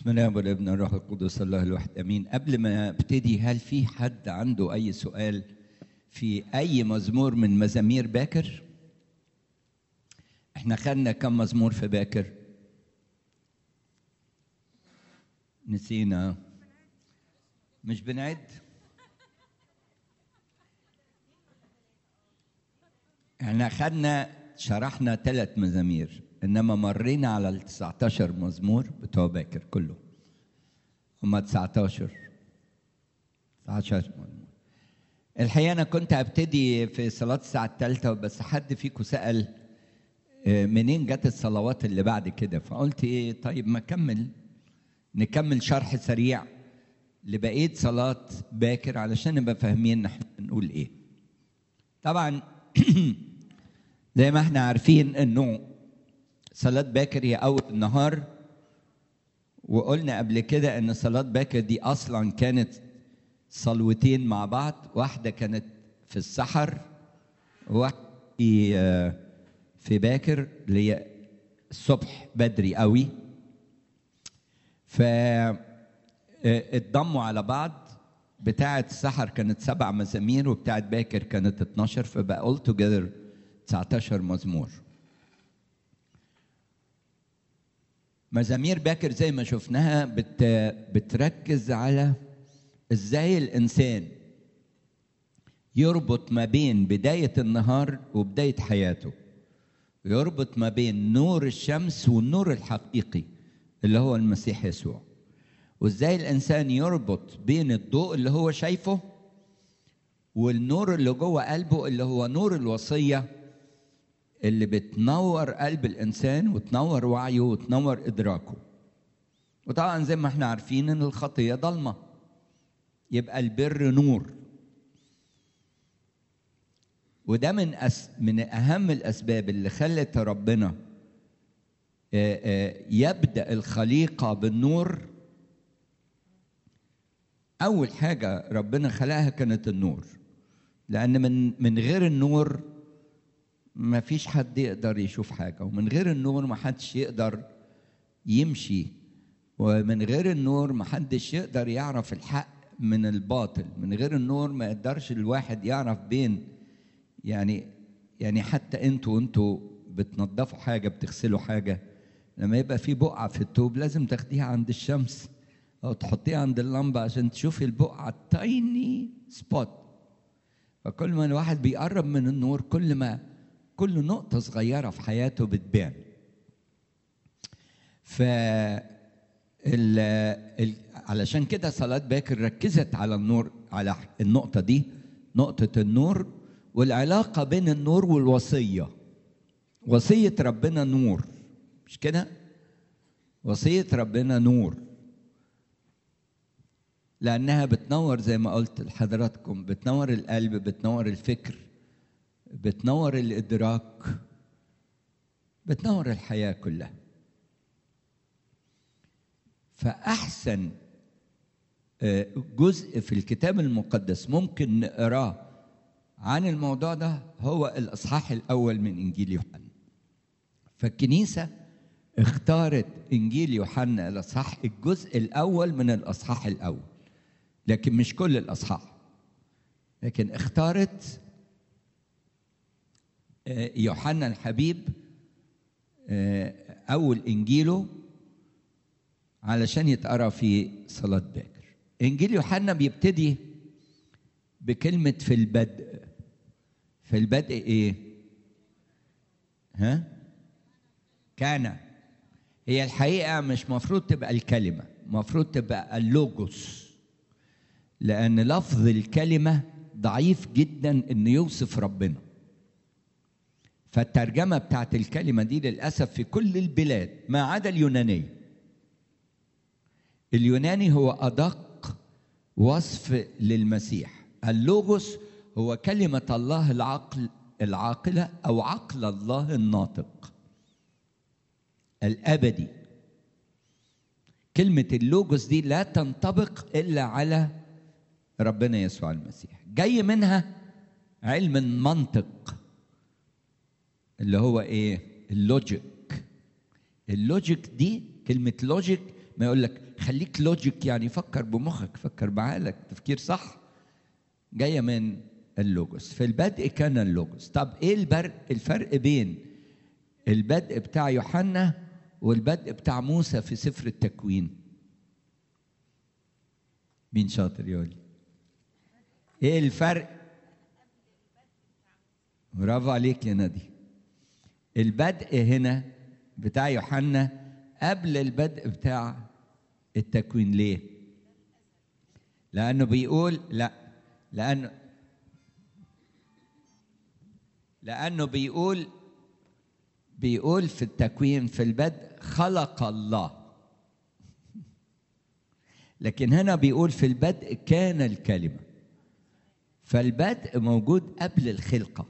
بسم الله والابن الروح القدس الله الواحد امين قبل ما ابتدي هل في حد عنده اي سؤال في اي مزمور من مزامير باكر احنا خدنا كم مزمور في باكر نسينا مش بنعد احنا خدنا شرحنا ثلاث مزامير انما مرينا على ال 19 مزمور بتوع باكر كله هم 19 19 مزمور الحقيقه انا كنت هبتدي في صلاه الساعه الثالثه بس حد فيكم سال آه، منين جت الصلوات اللي بعد كده فقلت ايه طيب ما كمل نكمل شرح سريع لبقيه صلاه باكر علشان نبقى فاهمين احنا بنقول ايه طبعا زي ما احنا عارفين انه صلاة باكر هي أول النهار وقلنا قبل كده إن صلاة باكر دي أصلا كانت صلوتين مع بعض واحدة كانت في السحر وواحدة في آه، في باكر اللي هي الصبح بدري قوي ف آه، اتضموا على بعض بتاعة السحر كانت سبع مزامير وبتاعة باكر كانت 12 فبقى all together 19 مزمور مزامير باكر زي ما شفناها بت بتركز على ازاي الانسان يربط ما بين بدايه النهار وبدايه حياته يربط ما بين نور الشمس والنور الحقيقي اللي هو المسيح يسوع وازاي الانسان يربط بين الضوء اللي هو شايفه والنور اللي جوه قلبه اللي هو نور الوصيه اللي بتنور قلب الانسان وتنور وعيه وتنور ادراكه وطبعا زي ما احنا عارفين ان الخطيه ضلمه يبقى البر نور وده من أس من اهم الاسباب اللي خلت ربنا آه، آه، يبدا الخليقه بالنور اول حاجه ربنا خلقها كانت النور لان من من غير النور ما فيش حد يقدر يشوف حاجة ومن غير النور ما حدش يقدر يمشي ومن غير النور ما حدش يقدر يعرف الحق من الباطل من غير النور ما يقدرش الواحد يعرف بين يعني يعني حتى انتوا انتوا بتنظفوا حاجة بتغسلوا حاجة لما يبقى في بقعة في التوب لازم تاخديها عند الشمس أو تحطيها عند اللمبة عشان تشوفي البقعة التايني سبوت فكل ما الواحد بيقرب من النور كل ما كل نقطة صغيرة في حياته بتبان ف ال... ال... علشان كده صلاة باكر ركزت على النور على النقطة دي نقطة النور والعلاقة بين النور والوصية وصية ربنا نور مش كده؟ وصية ربنا نور لأنها بتنور زي ما قلت لحضراتكم بتنور القلب بتنور الفكر بتنور الادراك بتنور الحياه كلها فاحسن آه، جزء في الكتاب المقدس ممكن نقراه عن الموضوع ده هو الاصحاح الاول من انجيل يوحنا فالكنيسه اختارت انجيل يوحنا الاصحاح الجزء الاول من الاصحاح الاول لكن مش كل الاصحاح لكن اختارت يوحنا الحبيب أول إنجيله علشان يتقرأ في صلاة باكر إنجيل يوحنا بيبتدي بكلمة في البدء في البدء إيه؟ ها؟ كان هي الحقيقة مش مفروض تبقى الكلمة مفروض تبقى اللوجوس لأن لفظ الكلمة ضعيف جدا إنه يوصف ربنا فالترجمة بتاعت الكلمة دي للأسف في كل البلاد ما عدا اليونانية اليوناني هو أدق وصف للمسيح اللوغوس هو كلمة الله العقل العاقلة أو عقل الله الناطق الأبدي كلمة اللوجوس دي لا تنطبق إلا على ربنا يسوع المسيح جاي منها علم المنطق اللي هو ايه اللوجيك اللوجيك دي كلمة لوجيك ما يقول لك خليك لوجيك يعني فكر بمخك فكر بعقلك تفكير صح جايه من اللوجوس في البدء كان اللوجوس طب ايه البرق الفرق بين البدء بتاع يوحنا والبدء بتاع موسى في سفر التكوين مين شاطر يقول لي ايه الفرق برافو عليك يا نادي البدء هنا بتاع يوحنا قبل البدء بتاع التكوين ليه لانه بيقول لا لانه لانه بيقول بيقول في التكوين في البدء خلق الله لكن هنا بيقول في البدء كان الكلمه فالبدء موجود قبل الخلقه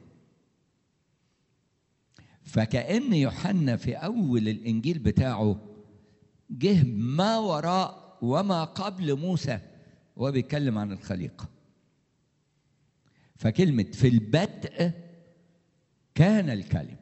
فكأن يوحنا في أول الإنجيل بتاعه جه ما وراء وما قبل موسى وهو بيتكلم عن الخليقة فكلمة في البدء كان الكلمة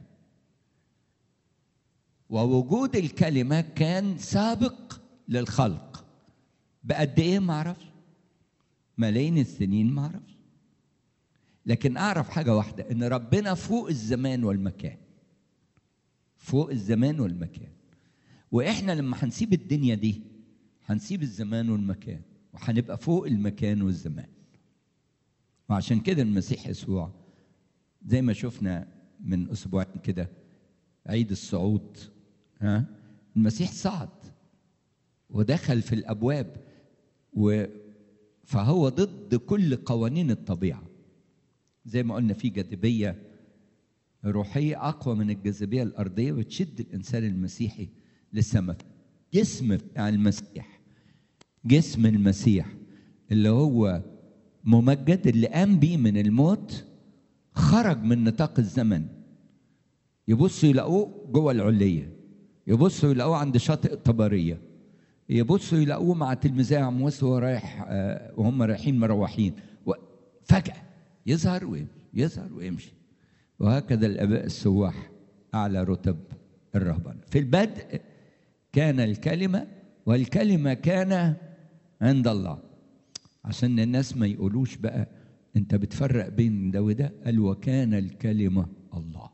ووجود الكلمة كان سابق للخلق بقد إيه ما أعرفش ملايين السنين ما أعرفش لكن أعرف حاجة واحدة إن ربنا فوق الزمان والمكان فوق الزمان والمكان واحنا لما هنسيب الدنيا دي هنسيب الزمان والمكان وهنبقى فوق المكان والزمان وعشان كده المسيح يسوع زي ما شفنا من اسبوعين كده عيد الصعود ها المسيح صعد ودخل في الابواب و فهو ضد كل قوانين الطبيعه زي ما قلنا في جاذبيه روحية أقوى من الجاذبية الأرضية وتشد الإنسان المسيحي للسماء جسم بتاع المسيح جسم المسيح اللي هو ممجد اللي قام بيه من الموت خرج من نطاق الزمن يبصوا يلاقوه جوه العلية يبصوا يلاقوه عند شاطئ طبرية يبصوا يلاقوه مع تلميذي عمواس وهو رايح آه وهم رايحين مروحين فجأة يظهر ويمشي يظهر ويمشي وهكذا الاباء السواح اعلى رتب الرهبان في البدء كان الكلمه والكلمه كان عند الله عشان الناس ما يقولوش بقى انت بتفرق بين ده وده قال وكان الكلمه الله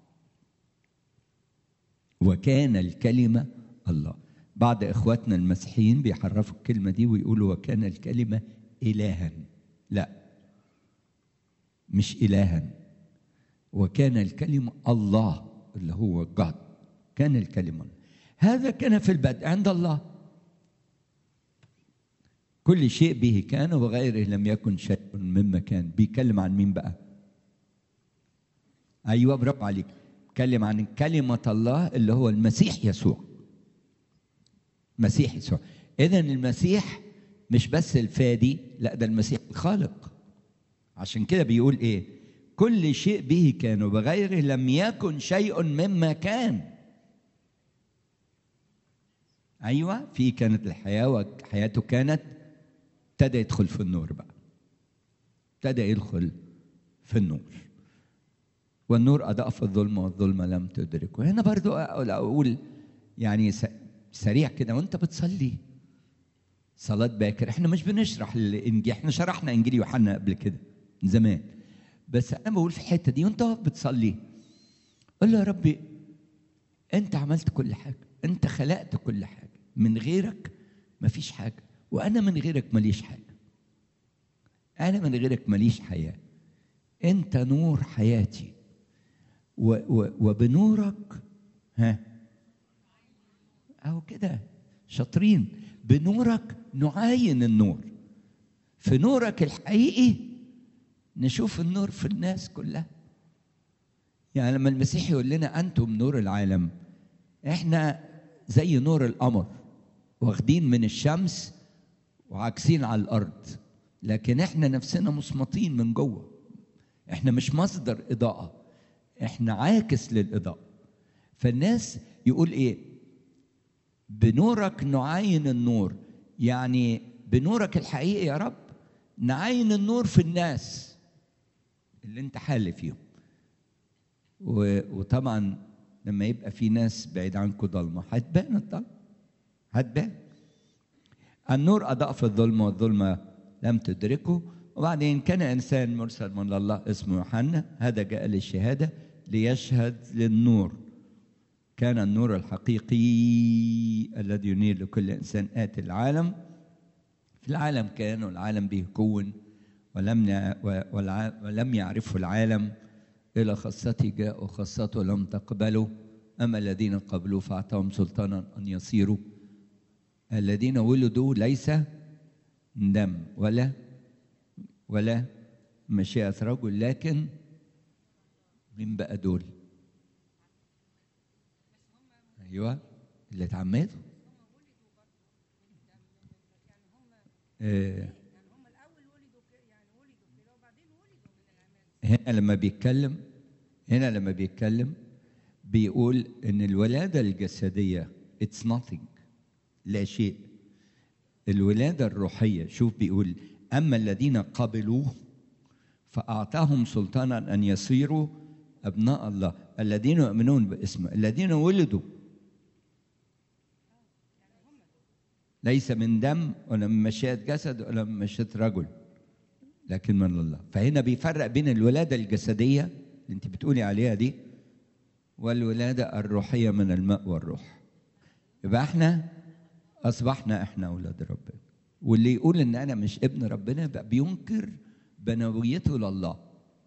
وكان الكلمه الله بعض اخواتنا المسيحيين بيحرفوا الكلمه دي ويقولوا وكان الكلمه الها لا مش الها وكان الكلمة الله اللي هو God كان الكلمة هذا كان في البدء عند الله كل شيء به كان وغيره لم يكن شيء مما كان بيتكلم عن مين بقى ايوه برافو عليك بيتكلم عن كلمة الله اللي هو المسيح يسوع مسيح يسوع اذا المسيح مش بس الفادي لا ده المسيح الخالق عشان كده بيقول ايه كل شيء به كان وبغيره لم يكن شيء مما كان ايوه في كانت الحياه وحياته كانت ابتدى يدخل في النور بقى ابتدى يدخل في النور والنور اضاء في الظلمه والظلمه لم تدركه هنا برضو اقول يعني سريع كده وانت بتصلي صلاه باكر احنا مش بنشرح الانجيل احنا شرحنا انجيل يوحنا قبل كده من زمان بس انا بقول في الحته دي وانت واقف بتصلي قول له يا ربي انت عملت كل حاجه انت خلقت كل حاجه من غيرك مفيش حاجه وانا من غيرك ماليش حاجه انا من غيرك ماليش حياه انت نور حياتي و و وبنورك ها اهو كده شاطرين بنورك نعاين النور في نورك الحقيقي نشوف النور في الناس كلها يعني لما المسيح يقول لنا انتم نور العالم احنا زي نور القمر واخدين من الشمس وعاكسين على الارض لكن احنا نفسنا مصمتين من جوه احنا مش مصدر اضاءه احنا عاكس للاضاءه فالناس يقول ايه بنورك نعاين النور يعني بنورك الحقيقي يا رب نعاين النور في الناس اللي انت حال فيهم وطبعا لما يبقى في ناس بعيد عنكم ضلمه هتبان الضلمه هتبان النور أضاء في الظلمة والظلمة لم تدركه وبعدين كان إنسان مرسل من الله اسمه يوحنا هذا جاء للشهادة ليشهد للنور كان النور الحقيقي الذي ينير لكل إنسان آتي العالم في العالم كان والعالم به كون ولم ولم يعرفه العالم إلى خاصته جاء وخاصته لم تقبله أما الذين قبلوه فأعطاهم سلطانا أن يصيروا الذين ولدوا ليس دم ولا ولا مشيئة رجل لكن مين بقى دول؟ أيوه اللي اتعمدوا آه. هنا لما بيتكلم هنا لما بيتكلم بيقول ان الولاده الجسديه اتس nothing لا شيء الولاده الروحيه شوف بيقول اما الذين قبلوه فاعطاهم سلطانا ان يصيروا ابناء الله الذين يؤمنون باسمه الذين ولدوا ليس من دم ولا من مشيئة جسد ولا من مشيئة رجل لكن من الله فهنا بيفرق بين الولادة الجسدية اللي انت بتقولي عليها دي والولادة الروحية من الماء والروح يبقى احنا أصبحنا احنا أولاد ربنا واللي يقول إن أنا مش ابن ربنا يبقى بينكر بنويته لله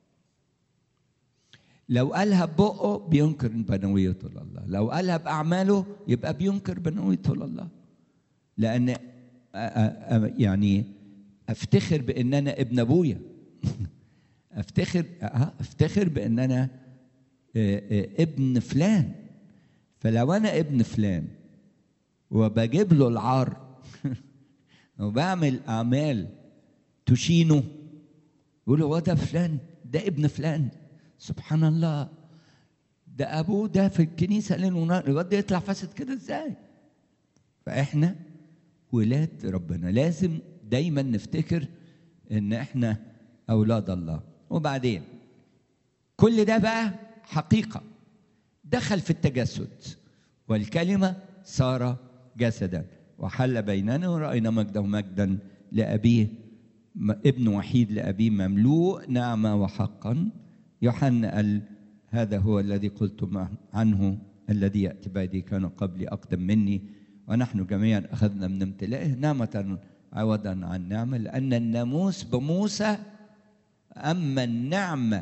لو قالها ببقه بينكر بنويته لله لو قالها بأعماله يبقى بينكر بنويته لله لأن يعني أفتخر بإن أنا ابن أبويا أفتخر أفتخر بإن أنا ابن فلان فلو أنا ابن فلان وبجيب له العار وبعمل أعمال تشينه يقول هو ده فلان ده ابن فلان سبحان الله ده أبوه ده في الكنيسة ليل ونهار الواد ده يطلع فاسد كده إزاي؟ فإحنا ولاد ربنا لازم دايما نفتكر ان احنا اولاد الله وبعدين كل ده بقى حقيقه دخل في التجسد والكلمه صار جسدا وحل بيننا وراينا مجده مجدا لابيه ابن وحيد لابيه مملوء نعمه وحقا يوحنا قال هذا هو الذي قلت عنه الذي ياتي بعدي كان قبلي اقدم مني ونحن جميعا أخذنا من امتلائه نعمة عوضا عن نعمة لأن الناموس بموسى أما النعمة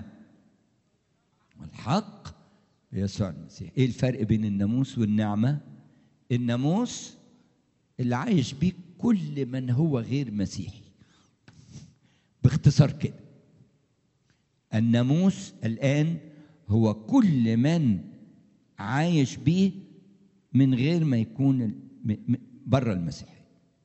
والحق بيسوع المسيح إيه الفرق بين الناموس والنعمة الناموس اللي عايش بيه كل من هو غير مسيحي باختصار كده الناموس الآن هو كل من عايش بيه من غير ما يكون بره المسيحية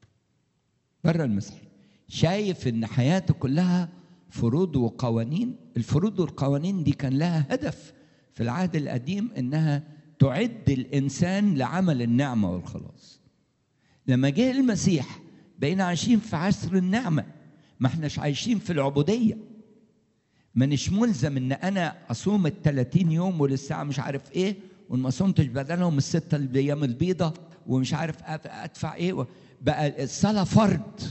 بره المسيحية شايف ان حياته كلها فروض وقوانين الفروض والقوانين دي كان لها هدف في العهد القديم انها تعد الانسان لعمل النعمه والخلاص لما جه المسيح بقينا عايشين في عصر النعمه ما احناش عايشين في العبوديه مانيش ملزم ان انا اصوم ال 30 يوم وللساعه مش عارف ايه وما صمتش بدلهم الستة الايام البيضة ومش عارف ادفع ايه بقى الصلاة فرض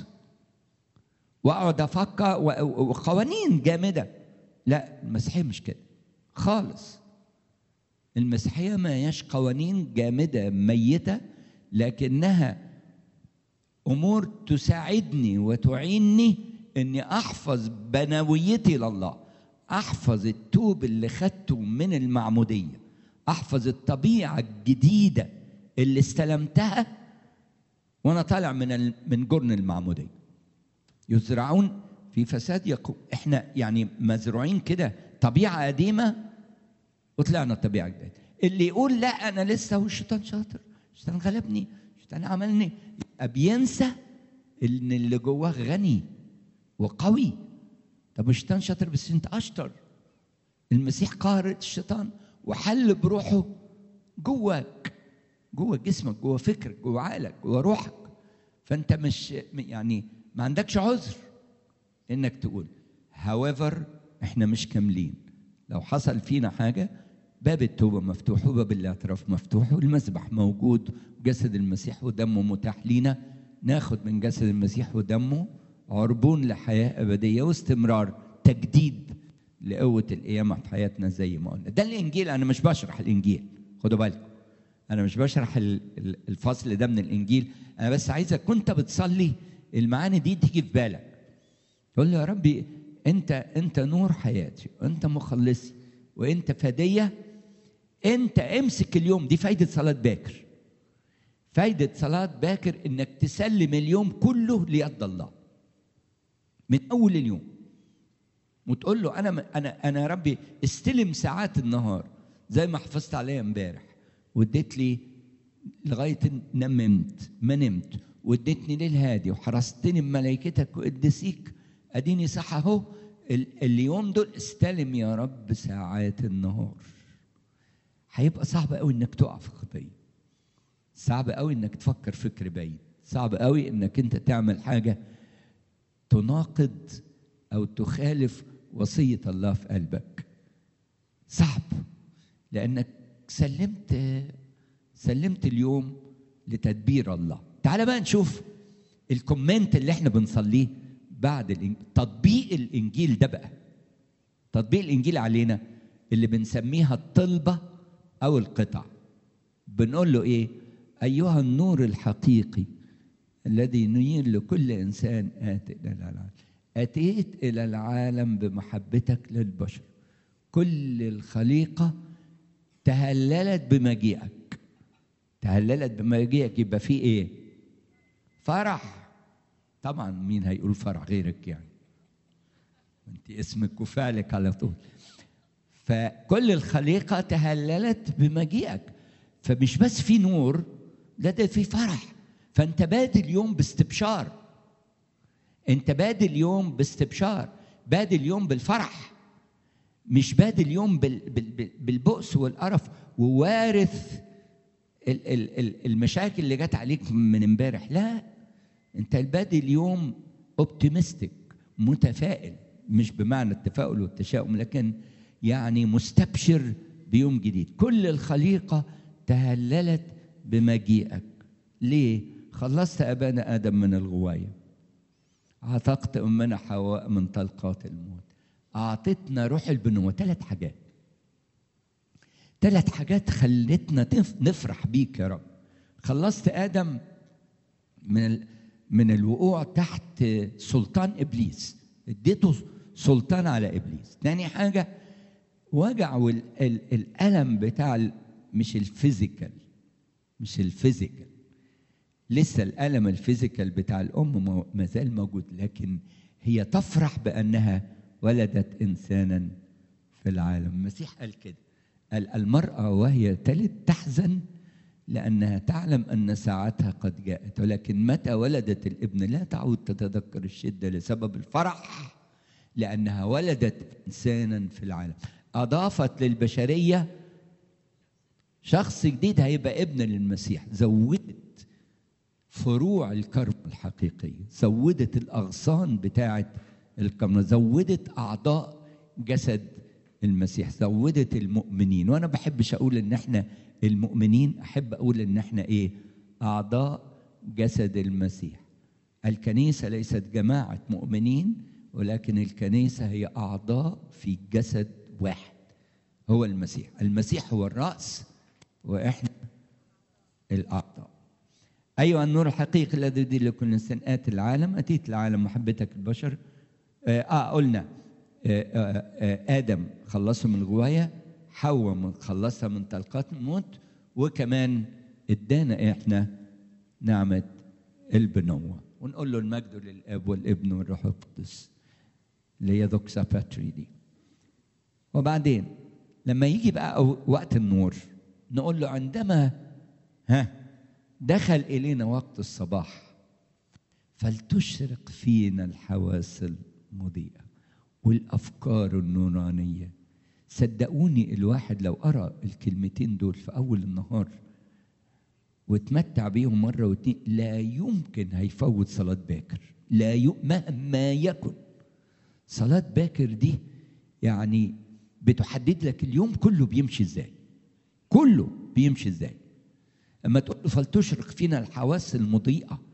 واقعد افكر وقوانين جامدة لا المسيحية مش كده خالص المسيحية ما هياش قوانين جامدة ميتة لكنها أمور تساعدني وتعيني إني أحفظ بنويتي لله أحفظ التوب اللي خدته من المعمودية احفظ الطبيعه الجديده اللي استلمتها وانا طالع من من جرن المعموديه يزرعون في فساد يقوم احنا يعني مزروعين كده طبيعه قديمه وطلعنا الطبيعه الجديده اللي يقول لا انا لسه هو الشيطان شاطر الشيطان غلبني الشيطان عملني يبقى بينسى ان اللي جواه غني وقوي طب الشيطان شاطر بس انت اشطر المسيح قهر الشيطان وحل بروحه جواك جوه جسمك جوه فكرك جوه عقلك جوه روحك فانت مش يعني ما عندكش عذر انك تقول however احنا مش كاملين لو حصل فينا حاجه باب التوبه مفتوح وباب الاعتراف مفتوح والمسبح موجود جسد المسيح ودمه متاح لينا ناخد من جسد المسيح ودمه عربون لحياة أبدية واستمرار تجديد لقوة القيامة في حياتنا زي ما قلنا ده الإنجيل أنا مش بشرح الإنجيل خدوا بالكم أنا مش بشرح ال- ال- الفصل ده من الإنجيل أنا بس عايزك كنت بتصلي المعاني دي تيجي في بالك تقول له يا ربي أنت أنت نور حياتي وأنت مخلصي وأنت فدية أنت امسك اليوم دي فايدة صلاة باكر فايدة صلاة باكر إنك تسلم اليوم كله ليد الله من أول اليوم وتقول له انا انا انا يا ربي استلم ساعات النهار زي ما حفظت عليها امبارح واديت لي لغايه إن نممت ما نمت واديتني ليل هادي وحرستني بملائكتك وقدسيك اديني صح اهو ال- اليوم دول استلم يا رب ساعات النهار هيبقى صعب قوي انك تقع في خطيه صعب قوي انك تفكر فكر بعيد صعب قوي انك انت تعمل حاجه تناقض او تخالف وصيه الله في قلبك صعب لانك سلمت سلمت اليوم لتدبير الله تعال بقى نشوف الكومنت اللي احنا بنصليه بعد الإنجيل. تطبيق الانجيل ده بقى تطبيق الانجيل علينا اللي بنسميها الطلبه او القطع بنقول له ايه ايها النور الحقيقي الذي ينير لكل انسان اتي الى العالم اتيت الى العالم بمحبتك للبشر كل الخليقه تهللت بمجيئك تهللت بمجيئك يبقى في ايه فرح طبعا مين هيقول فرح غيرك يعني انت اسمك وفعلك على طول فكل الخليقه تهللت بمجيئك فمش بس في نور لا ده في فرح فانت بادي اليوم باستبشار انت بادي اليوم باستبشار بادي اليوم بالفرح مش بادي اليوم بال بال بال بالبؤس والقرف ووارث ال ال ال المشاكل اللي جت عليك من امبارح لا انت البادي اليوم اوبتيمستيك متفائل مش بمعنى التفاؤل والتشاؤم لكن يعني مستبشر بيوم جديد كل الخليقه تهللت بمجيئك ليه خلصت ابانا ادم من الغوايه عتقت امنا حواء من طلقات الموت اعطتنا روح البنوه ثلاث حاجات ثلاث حاجات خلتنا تف- نفرح بيك يا رب خلصت ادم من ال... من الوقوع تحت سلطان ابليس اديته سلطان على ابليس تاني حاجه وجع والالم بتاع ال- مش الفيزيكال مش الفيزيكال لسه الالم الفيزيكال بتاع الام مو- ما زال موجود لكن هي تفرح بانها ولدت انسانا في العالم المسيح قال كده قال المراه وهي تلد تحزن لانها تعلم ان ساعتها قد جاءت ولكن متى ولدت الابن لا تعود تتذكر الشده لسبب الفرح لانها ولدت انسانا في العالم اضافت للبشريه شخص جديد هيبقى ابن للمسيح زودت فروع الكرم الحقيقية زودت الأغصان بتاعة الكرم زودت أعضاء جسد المسيح زودت المؤمنين وأنا بحبش أقول إن إحنا المؤمنين أحب أقول إن إحنا إيه أعضاء جسد المسيح الكنيسة ليست جماعة مؤمنين ولكن الكنيسة هي أعضاء في جسد واحد هو المسيح المسيح هو الرأس وإحنا الأعضاء أيها النور الحقيقي الذي يدير لكل إنسان آتي العالم أتيت العالم محبتك البشر آه, آه قلنا آه آه آه آدم خلصه من الغواية حواء من خلصها من طلقات الموت وكمان ادانا احنا نعمة البنوة ونقول له المجد للاب والابن والروح القدس اللي هي دوكسا باتري دي وبعدين لما يجي بقى أو- وقت النور نقول له عندما ها دخل إلينا وقت الصباح فلتشرق فينا الحواس المضيئة والأفكار النورانية صدقوني الواحد لو قرأ الكلمتين دول في أول النهار واتمتع بيهم مرة واتنين لا يمكن هيفوت صلاة باكر لا ي... مهما يكن صلاة باكر دي يعني بتحدد لك اليوم كله بيمشي ازاي كله بيمشي ازاي اما تقول له فلتشرق فينا الحواس المضيئه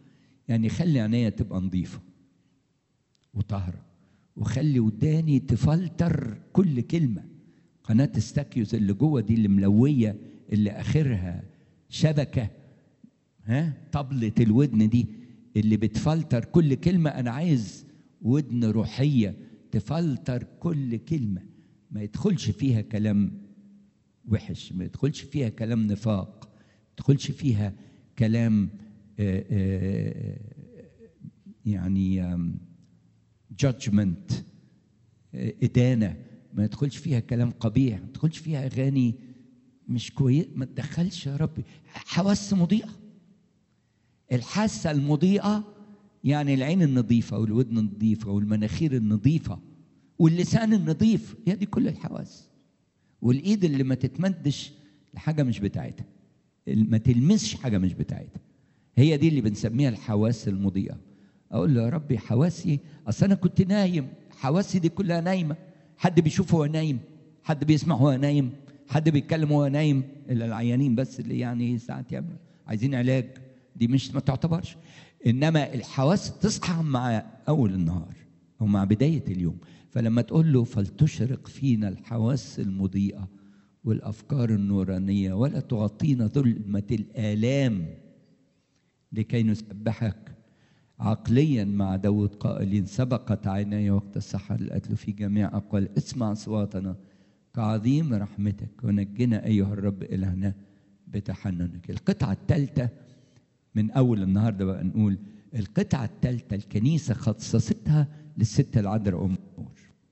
يعني خلي عينيا تبقى نظيفة وطاهرة وخلي وداني تفلتر كل كلمة قناة استاكيوز اللي جوه دي اللي ملوية اللي آخرها شبكة ها طبلة الودن دي اللي بتفلتر كل كلمة أنا عايز ودن روحية تفلتر كل كلمة ما يدخلش فيها كلام وحش ما يدخلش فيها كلام نفاق ما يدخلش فيها كلام آآ آآ يعني جادجمنت إدانة ما يدخلش فيها كلام قبيح ما يدخلش فيها أغاني مش كويس ما تدخلش يا ربي حواس مضيئة الحاسة المضيئة يعني العين النظيفة والودن النظيفة والمناخير النظيفة واللسان النظيف هي دي كل الحواس والإيد اللي ما تتمدش لحاجة مش بتاعتها ما تلمسش حاجة مش بتاعتها هي دي اللي بنسميها الحواس المضيئة أقول له يا ربي حواسي أصل أنا كنت نايم حواسي دي كلها نايمة حد بيشوف هو نايم حد بيسمع هو نايم حد بيتكلم وهو نايم الا العيانين بس اللي يعني ساعات يعمل عايزين علاج دي مش ما تعتبرش انما الحواس تصحى مع اول النهار او مع بدايه اليوم فلما تقول له فلتشرق فينا الحواس المضيئه والافكار النورانيه ولا تغطينا ظلمه الالام لكي نسبحك عقليا مع داود قائلين سبقت عيني وقت السحر القتل في جميع اقوال اسمع اصواتنا كعظيم رحمتك ونجنا ايها الرب الهنا بتحننك القطعه الثالثه من اول النهارده بقى نقول القطعه الثالثه الكنيسه خصصتها للست العذراء ام النور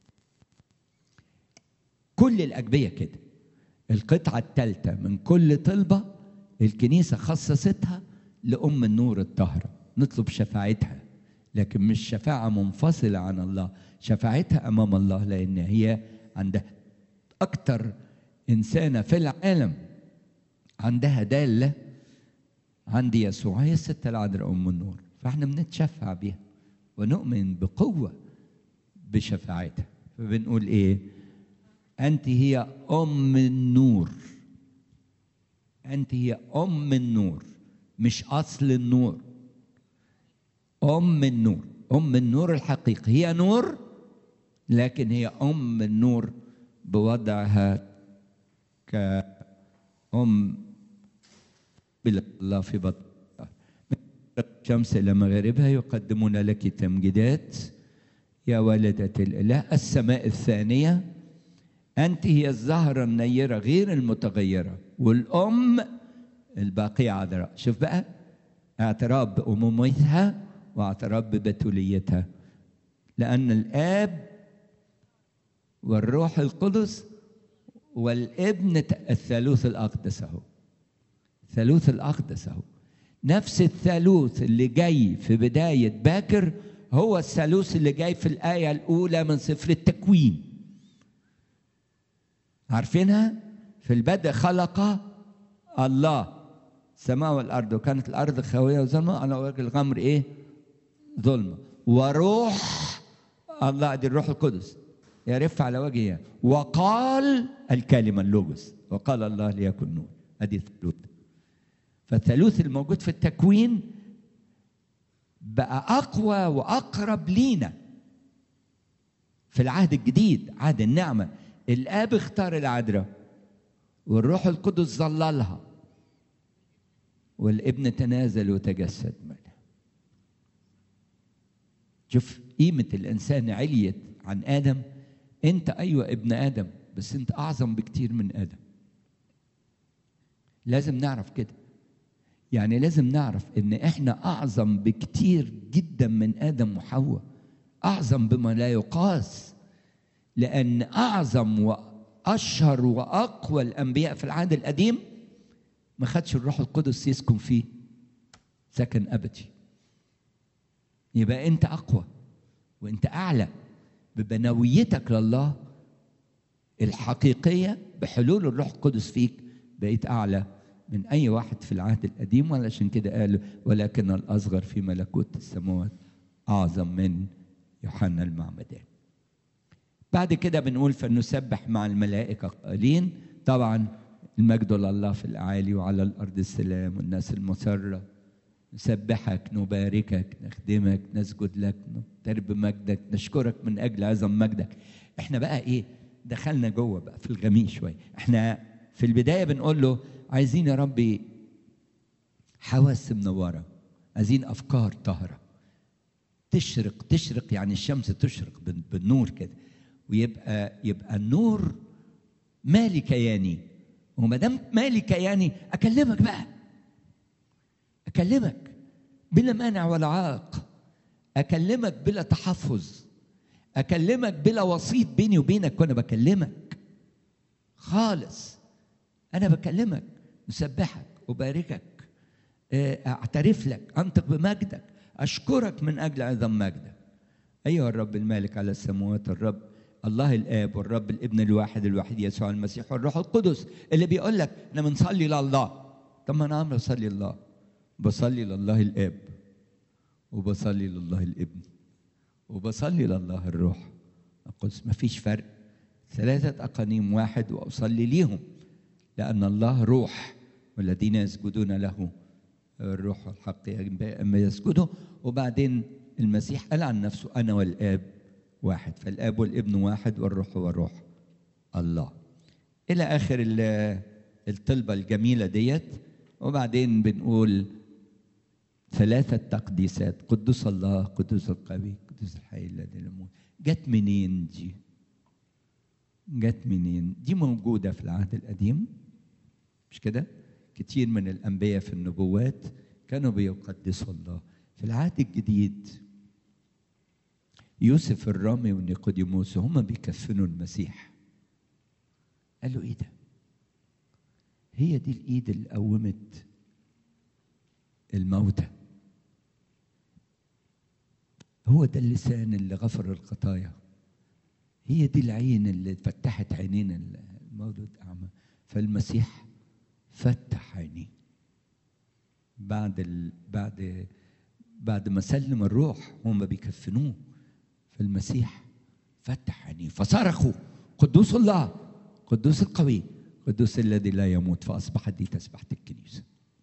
كل الاجبيه كده القطعه الثالثه من كل طلبه الكنيسه خصصتها لام النور الطاهره نطلب شفاعتها لكن مش شفاعه منفصله عن الله شفاعتها امام الله لان هي عندها اكتر انسانه في العالم عندها داله عند يسوع هي الست العذراء ام النور فاحنا بنتشفع بيها ونؤمن بقوه بشفاعتها فبنقول ايه انت هي ام النور انت هي ام النور مش اصل النور ام النور ام النور الحقيقي هي نور لكن هي ام النور بوضعها كأم الله في بطن الشمس إلى مغاربها يقدمون لك تمجيدات يا والدة الإله السماء الثانية أنت هي الزهرة النيرة غير المتغيرة والأم الباقية عذراء شوف بقى اعتراف بأمومتها واعتراف ببتوليتها لأن الآب والروح القدس والابن الثالوث الأقدس أهو الثالوث الأقدس أهو نفس الثالوث اللي جاي في بداية باكر هو الثالوث اللي جاي في الآية الأولى من سفر التكوين عارفينها؟ في البدء خلق الله السماء والأرض وكانت الأرض خاوية وظلمة على وجه الغمر إيه؟ ظلمة وروح الله دي الروح القدس يرف على وجهها وقال الكلمة اللوجوس وقال الله ليكن نور ادي الثالوث فالثالوث الموجود في التكوين بقى اقوى واقرب لينا في العهد الجديد عهد النعمه الاب اختار العذراء والروح القدس ظللها والابن تنازل وتجسد منها شوف قيمه الانسان عليت عن ادم انت ايوه ابن ادم بس انت اعظم بكتير من ادم لازم نعرف كده يعني لازم نعرف ان احنا اعظم بكتير جدا من ادم وحواء اعظم بما لا يقاس لان اعظم واشهر واقوى الانبياء في العهد القديم ما خدش الروح القدس يسكن فيه سكن ابدي يبقى انت اقوى وانت اعلى ببنويتك لله الحقيقيه بحلول الروح القدس فيك بقيت اعلى من اي واحد في العهد القديم وعلشان كده قال ولكن الاصغر في ملكوت السماوات اعظم من يوحنا المعمدان بعد كده بنقول فنسبح مع الملائكه قائلين طبعا المجد لله في الاعالي وعلى الارض السلام والناس المسره نسبحك نباركك نخدمك نسجد لك نقترب مجدك نشكرك من اجل عظم مجدك احنا بقى ايه دخلنا جوه بقى في الغميق شويه احنا في البدايه بنقول له عايزين يا ربي حواس منوره عايزين افكار طاهره تشرق تشرق يعني الشمس تشرق بال- بالنور كده ويبقى يبقى النور مالي كياني وما دام مالي كياني اكلمك بقى اكلمك بلا مانع ولا عائق اكلمك بلا تحفظ اكلمك بلا وسيط بيني وبينك وانا بكلمك خالص انا بكلمك مسبحك وباركك آه، اعترف لك انطق بمجدك اشكرك من اجل عظم مجدك ايها الرب المالك على السماوات الرب الله الاب والرب الابن الواحد الوحيد يسوع المسيح والروح القدس اللي بيقول لك احنا بنصلي لله طب ما انا عم بصلي لله بصلي لله الاب وبصلي لله الابن وبصلي لله الروح القدس ما فيش فرق ثلاثة أقانيم واحد وأصلي ليهم لأن الله روح والذين يسجدون له الروح والحق أما يسجدوا وبعدين المسيح قال عن نفسه أنا والآب واحد فالآب والابن واحد والروح والروح الله إلى آخر ال- الطلبة الجميلة ديت وبعدين بنقول ثلاثة تقديسات قدوس الله قدوس القوي قدوس الحي الذي لا يموت جت منين دي؟ جت منين؟ دي موجودة في العهد القديم مش كده؟ كتير من الأنبياء في النبوات كانوا بيقدسوا الله في العهد الجديد يوسف الرامي ونيقوديموس هم بيكفنوا المسيح قالوا ايه ده؟ هي دي الايد اللي قومت الموتى هو ده اللسان اللي غفر الخطايا هي دي العين اللي فتحت عينين المولود أعمى فالمسيح فتح عينيه بعد ال... بعد بعد ما سلم الروح هم بيكفنوه فالمسيح فتح عينيه فصرخوا قدوس الله قدوس القوي قدوس الذي لا يموت فأصبحت دي تسبحة الكنيسة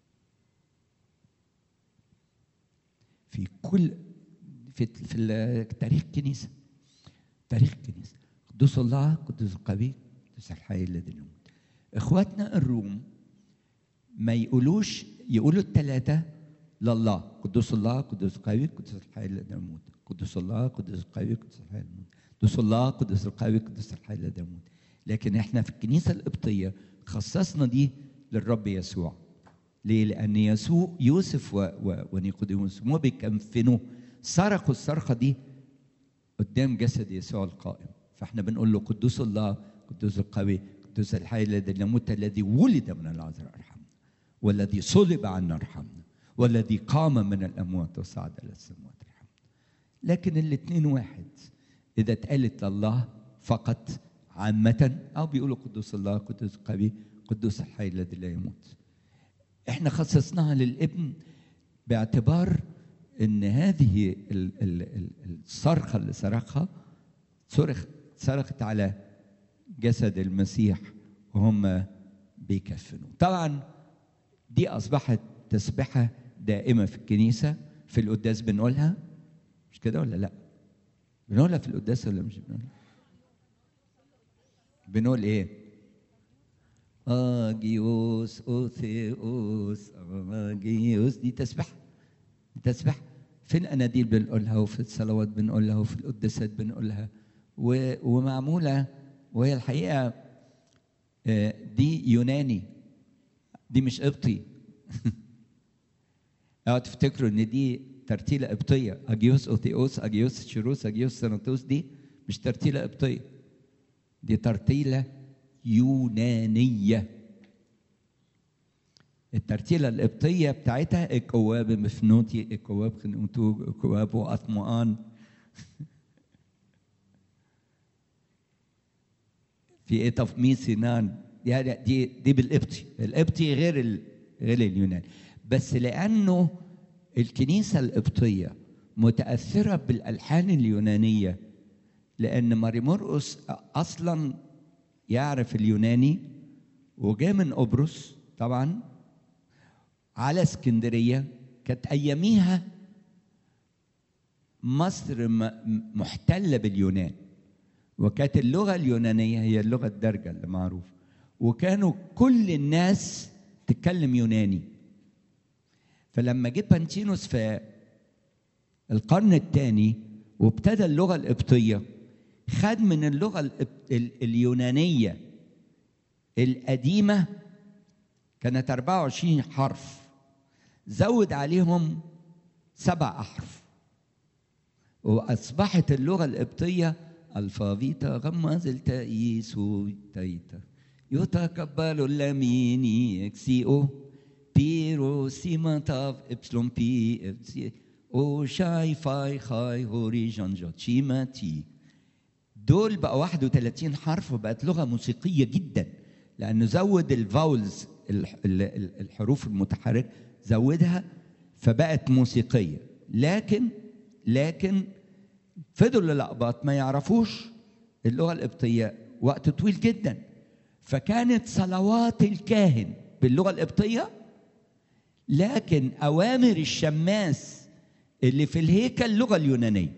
في كل في في تاريخ الكنيسه تاريخ الكنيسه قدوس الله قدوس القوي قدوس الحي الذي لا يموت اخواتنا الروم ما يقولوش يقولوا الثلاثه لله قدوس الله قدوس القوي قدوس الحي الذي لا يموت قدوس الله قدوس القوي قدوس الحي الذي لا يموت قدوس الله قدوس القوي قدوس الحي الذي لا يموت لكن احنا في الكنيسه القبطيه خصصنا دي للرب يسوع ليه؟ لأن يسوع يوسف و... و... ونيقوديموس هما بيكنفنوا صرخوا الصرخة دي قدام جسد يسوع القائم فاحنا بنقول له قدوس الله قدوس القوي قدوس الحي الذي لا يموت الذي ولد من العذراء ارحمنا والذي صلب عنا ارحمنا والذي قام من الأموات وصعد إلى السماوات ارحمنا لكن الاثنين واحد إذا اتقالت لله فقط عامة أو بيقولوا قدوس الله قدوس القوي قدوس الحي الذي لا يموت احنا خصصناها للابن باعتبار ان هذه ال- ال- ال- الصرخه اللي صرخها صرخ صرخت على جسد المسيح وهم بيكفنوا طبعا دي اصبحت تسبحه دائمه في الكنيسه في القداس بنقولها مش كده ولا لا بنقولها في القداس ولا مش بنقولها بنقول ايه اجيوس اوثيوس اجيوس دي تسبحه دي تسبحه في الاناديل بنقولها وفي الصلوات بنقولها وفي القداسات بنقولها و- ومعموله وهي الحقيقه آه، دي يوناني دي مش قبطي اوعوا تفتكروا ان دي ترتيله قبطيه اجيوس اوثيوس اجيوس شيروس اجيوس سناتوس دي مش ترتيله قبطيه دي ترتيله يونانيه الترتيله القبطيه بتاعتها اكواب مفنوتي اكواب خنوتوج اكواب واطمئان في ايه تفميس سنان يعني دي دي بالقبطي القبطي غير ال... غير اليوناني بس لانه الكنيسه القبطيه متاثره بالالحان اليونانيه لان ماري مرقس اصلا يعرف اليوناني وجاء من قبرص طبعا على اسكندريه كانت اياميها مصر م- م- محتله باليونان وكانت اللغه اليونانيه هي اللغه الدارجه اللي معروفه وكانوا كل الناس تتكلم يوناني فلما جه بانتينوس في القرن الثاني وابتدى اللغه القبطيه خد من اللغه القب- ال- اليونانيه القديمه كانت 24 حرف زود عليهم سبع احرف واصبحت اللغه القبطيه الفافيتا غمز التايسو تايتا يتقبل اللاميني اكسيو بيرو سيما تاف ابسلون بي إبسي، او شاي فاي خاي هوري جانجا تشيما تي دول بقى 31 حرف وبقت لغه موسيقيه جدا لانه زود الفاولز الح- ال- ال- الحروف المتحركه زودها فبقت موسيقيه لكن لكن فضلوا الاقباط ما يعرفوش اللغه القبطيه وقت طويل جدا فكانت صلوات الكاهن باللغه القبطيه لكن اوامر الشماس اللي في الهيكل اللغه اليونانيه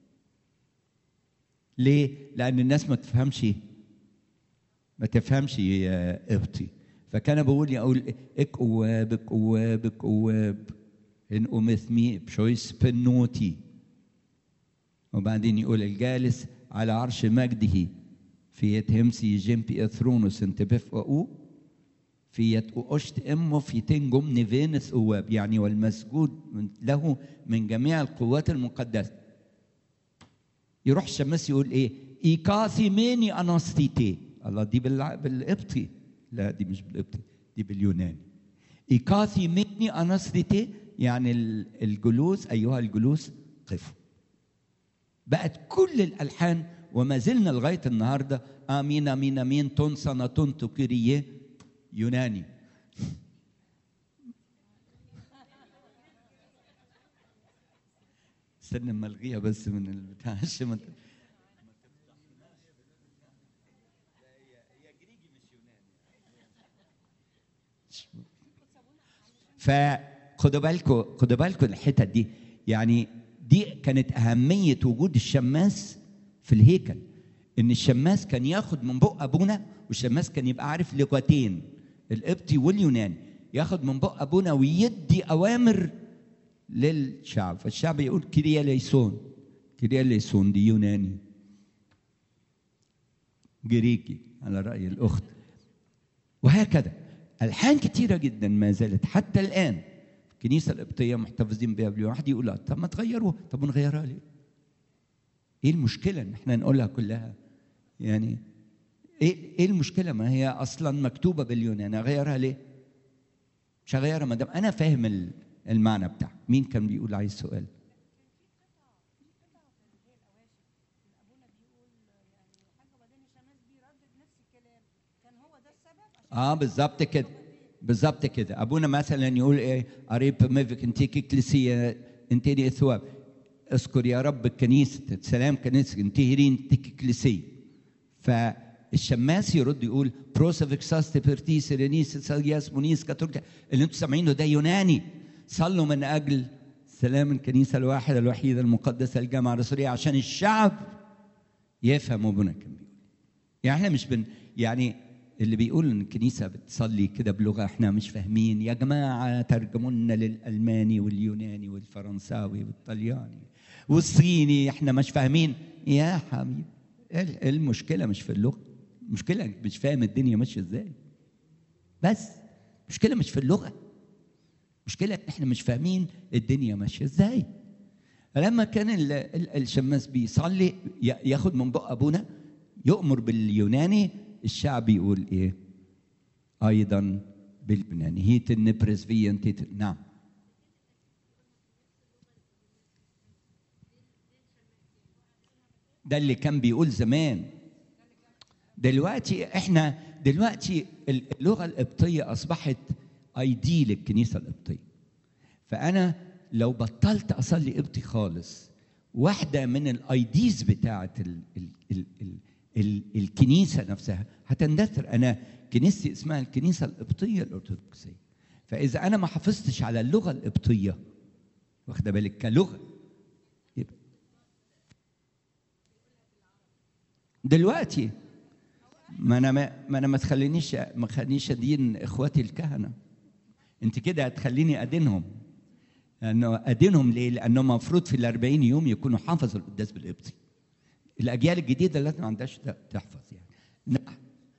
ليه؟ لأن الناس ما تفهمش ما تفهمش آه، قبطي فكان بقول أقول إك أواب إك أواب إك أواب إن أمثمي بشويس بنوتي وبعدين يقول الجالس على عرش مجده في يد همسي جيمبي اثرونوس انت بفقو في يد أشت أمه في تنجم نيفينس أواب يعني والمسجود من- له من جميع القوات المقدسة يروح الشماس يقول ايه ايكاثي ميني اناستيتي الله دي بالع- بالقبطي لا دي مش بالقبطي دي باليوناني ايكاثي ميني اناستيتي يعني ال- الجلوس ايها الجلوس قفوا بقت كل الالحان وما زلنا لغايه النهارده امين امين امين تونسنا تونتو كيريه يوناني استنى اما الغيها بس من البتاع عشان ما ت- فخدوا بالكم خدوا بالكم الحتت دي يعني دي كانت اهميه وجود الشماس في الهيكل ان الشماس كان ياخد من بق ابونا والشماس كان يبقى عارف لغتين القبطي واليوناني ياخد من بق ابونا ويدي اوامر للشعب فالشعب يقول كيريا ليسون كيريا ليسون دي يوناني جريكي على رأي الأخت وهكذا ألحان كتيرة جدا ما زالت حتى الآن الكنيسة القبطية محتفظين بها واحد يقول لا طب ما تغيروها طب نغيرها ليه؟ ايه المشكلة ان احنا نقولها كلها؟ يعني ايه ايه المشكلة ما هي اصلا مكتوبة باليوناني اغيرها ليه؟ مش هغيرها ما دام انا فاهم ال- المعنى بتاعها مين كان بيقول عايز سؤال؟ اه بالظبط كده بالظبط كده ابونا مثلا يقول ايه قريب ميفك انتيك اكليسيه انتيني اثواب اذكر يا رب الكنيسه سلام كنيسه انتهرين انتيك اكليسيه فالشماس يرد يقول بروسفك ساست بيرتي سيرينيس سالياس مونيس كاتوليكا اللي انتم سامعينه ده يوناني صلوا من اجل سلام الكنيسه الواحده الوحيده المقدسه الجامعه الرسوليه عشان الشعب يفهم ابونا كان بيقول يعني احنا مش بن يعني اللي بيقول ان الكنيسه بتصلي كده بلغه احنا مش فاهمين يا جماعه ترجموا لنا للالماني واليوناني والفرنساوي والطلياني والصيني احنا مش فاهمين يا حبيبي ال- المشكله مش في اللغه المشكله انك مش فاهم الدنيا ماشيه ازاي بس المشكله مش في اللغه المشكله ان احنا مش فاهمين الدنيا ماشيه ازاي لما كان ال- ال- الشماس بيصلي ي- ياخد من بق ابونا يؤمر باليوناني الشعب يقول ايه ايضا باليوناني هيت النبرس في انت نعم ده اللي كان بيقول زمان دلوقتي احنا دلوقتي اللغه القبطيه اصبحت ايدي للكنيسه القبطيه فانا لو بطلت اصلي قبطي خالص واحده من الايديز بتاعه ال ال ال ال ال الكنيسه نفسها هتندثر انا كنيستي اسمها الكنيسه القبطيه الارثوذكسيه فاذا انا ما حافظتش على اللغه القبطيه واخده بالك كلغه يبقى دلوقتي ما انا ما, ما انا ما تخلينيش ما تخلينيش ادين اخواتي الكهنه انت كده هتخليني ادينهم لانه ادينهم ليه؟ لانه المفروض في الأربعين يوم يكونوا حافظوا القداس بالقبطي الاجيال الجديده لازم ما عندهاش تحفظ يعني لا.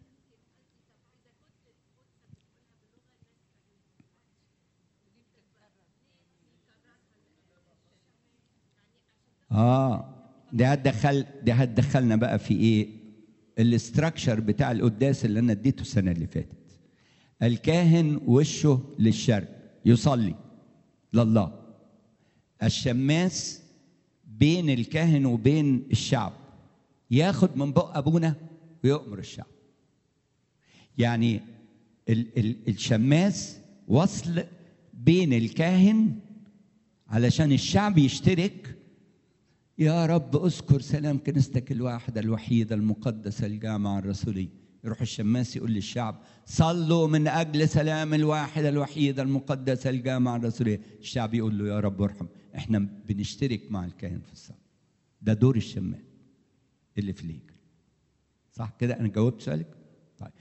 اه ده هتدخل ده هتدخلنا بقى في ايه الاستراكشر بتاع القداس اللي انا اديته السنه اللي فاتت الكاهن وشه للشرق يصلي لله الشماس بين الكاهن وبين الشعب ياخد من بق ابونا ويؤمر الشعب يعني ال ال الشماس وصل بين الكاهن علشان الشعب يشترك يا رب اذكر سلام كنيستك الواحدة الوحيدة المقدسة الجامعة الرسولية يروح الشماس يقول للشعب صلوا من أجل سلام الواحدة الوحيدة المقدسة الجامعة الرسولية الشعب يقول له يا رب ارحم احنا بنشترك مع الكاهن في الصلاة ده دور الشماس اللي في الهيكل صح كده انا جاوبت سؤالك طيب